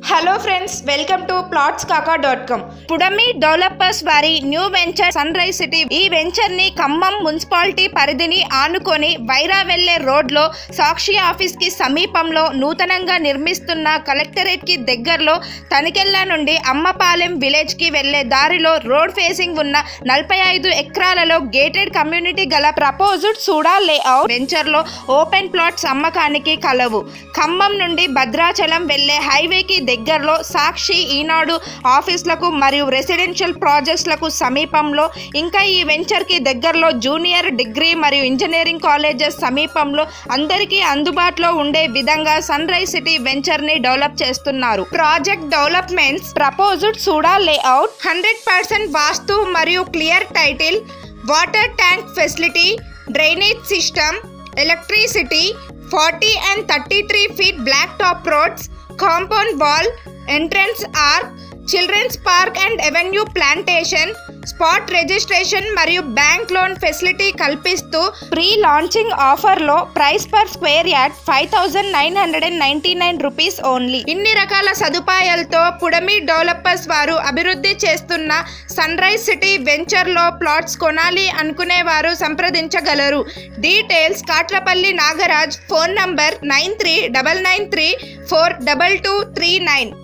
hello friends welcome to plots కాకా dot com Pudami developers వారి new venture sunrise city ఈ venture ని Khammam municipality పరిధిని ఆనుకొని వైరా వెళ్లే రోడ్ లో సాక్షి ఆఫీస్ కి సమీపంలో నూతనంగా నిర్మిస్తున్న కలెక్టరేట్ కి దగ్గరలో తనికెళ్ళ నుండి అమ్మపాలెం విలేజ్ కి వెళ్లే దారిలో రోడ్ ఫేసింగ్ ఉన్న నలభై ఐదు ఎకరాలలో గేటెడ్ కమ్యూనిటీ గల ప్రపోజ్డ్ సూడా లేఅవుట్ వెంచర్ లో ఓపెన్ ప్లాట్స్ అమ్మకానికి కలవు ఖమ్మం నుండి భద్రాచలం వెళ్లే హైవేకి దగ్గరలో సాక్షి ఈనాడు ఆఫీసులకు మరియు రెసిడెన్షియల్ ప్రాజెక్ట్స్లకు సమీపంలో ఇంకా ఈ వెంచర్కి దగ్గరలో జూనియర్ డిగ్రీ మరియు ఇంజనీరింగ్ కాలేజెస్ సమీపంలో అందరికీ అందుబాటులో ఉండే విధంగా సన్ రైజ్ సిటీ వెంచర్ని డెవలప్ చేస్తున్నారు project developments proposed SUDA layout hundred percent vastu మరియు clear title water tank facility drainage system electricity forty and thirty three feet black top roads compound wall entrance arch children's park and avenue plantation spot registration మరియు bank loan facility కల్పిస్తూ pre launching ఆఫర్లో price per square yard five thousand nine hundred and ninety nine rupees only ఇన్ని రకాల సదుపాయాలతో Pudami developers వారు అభివృద్ధి చేస్తున్న sunrise city వెంచర్లో ప్లాట్స్ కొనాలి అనుకునేవారు సంప్రదించగలరు details Katlapalli Nagaraj phone number nine three double nine three four double two three nine